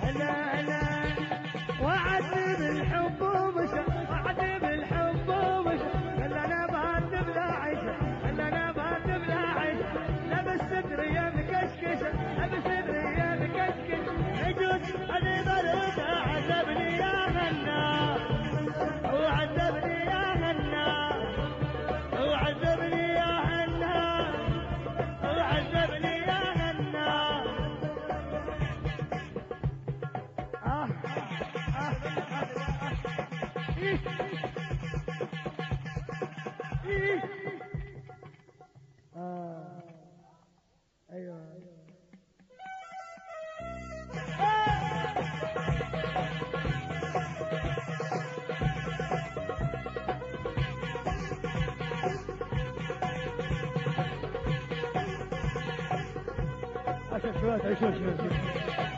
لا لا وعد بالحب ومشى وعد بالحب ومشى قال انا بات بلا عيشه قال انا بات بلا عيشه لبس صدري مكشكشه لبس صدري مكشكشه يجوز هذه ضربه عذبني يا غنا وعذبني يا غنا وعذبني يا غنا وعذبني يا غنا آه آه إيه إيه آه أيوه عشان شوية عشان شوية